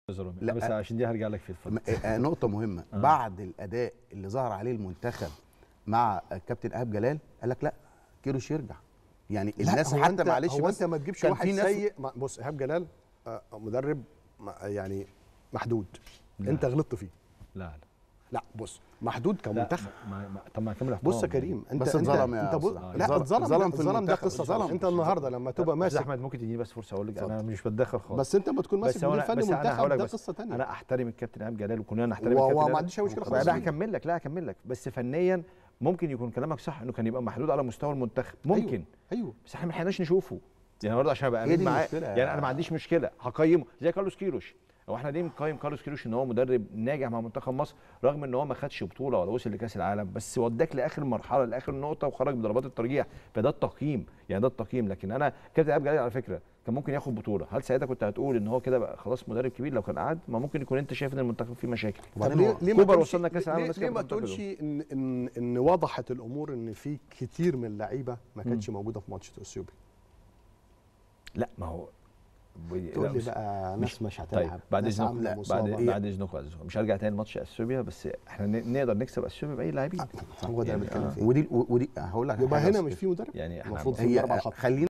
لا لا. بس عشان دي هرجع لك في الفضل م- آه، نقطة مهمة آه. بعد الأداء اللي ظهر عليه المنتخب مع الكابتن إيهاب جلال قال لك لا كيروش يرجع يعني لا، الناس هو حتى انت معلش هو بس انت ما تجيبش كان واحد في ناس- سيء ما- بص ايهاب جلال آه، مدرب ما- يعني محدود لا. انت غلطت فيه لا لا لا بص محدود لا كمنتخب ما ما طب ما كمل بص يا احترام. كريم انت بس انت اتظلم يا انت بص أستاذ. لا اتظلم- اتظلم اتظلم ده- في اتظلم ده المنتخب. قصه اتظلم. انت النهارده لما تبقى بس ماسك احمد ممكن تديني بس فرصه اقول لك انا اتفضل. مش بتدخل خالص بس انت لما تكون ماسك بس هو مدير أنا- فني بس أنا منتخب هقول لك ده بس قصه ثانيه انا احترم الكابتن ايهاب جلال وكلنا نحترم وهو الكابتن ما إيهاب. عنديش أي مشكلة لا خالص. لا هكمل لك لا هكمل لك بس فنيا ممكن يكون كلامك صح انه كان يبقى محدود على مستوى المنتخب ممكن ايوه بس احنا ما لحقناش نشوفه يعني برضه عشان ابقى هي امين دي معاه المشكلة. يعني انا ما عنديش مشكله هقيمه زي كارلوس كيروش هو احنا ليه بنقيم كارلوس كيروش ان هو مدرب ناجح مع منتخب مصر رغم ان هو ما خدش بطوله ولا وصل لكاس العالم بس وداك لاخر مرحله لاخر نقطه وخرج بضربات الترجيح فده التقييم يعني ده التقييم لكن انا كابتن ايهاب جلال على فكره كان ممكن ياخد بطوله هل ساعتها كنت هتقول ان هو كده بقى خلاص مدرب كبير لو كان قعد ما ممكن يكون انت شايف ان المنتخب فيه مشاكل طب وبعدين ليه هو ليه ما كوبر تقولش- وصلنا كأس العالم ليه, والناس ليه كانت ما بتنتقده. تقولش ان ان ان وضحت الامور ان في كتير من اللعيبه ما كانتش موجوده في ماتش اثيوبيا لا ما هو لا، تقول لي بس- بقى ناس مش طيب هتلعب بعد ناس اذنكم عاملة بعد مصابة. بعد اذنكم بعد إذنكم. مش هرجع تاني لماتش اثيوبيا بس احنا ن- نقدر نكسب اثيوبيا باي لاعبين هو ده يعني اللي بتكلم آه. فيه ودي ودي هقول لك يبقى حاجة هنا بس. مش في مدرب يعني احنا المفروض في هي اربع خط خلينا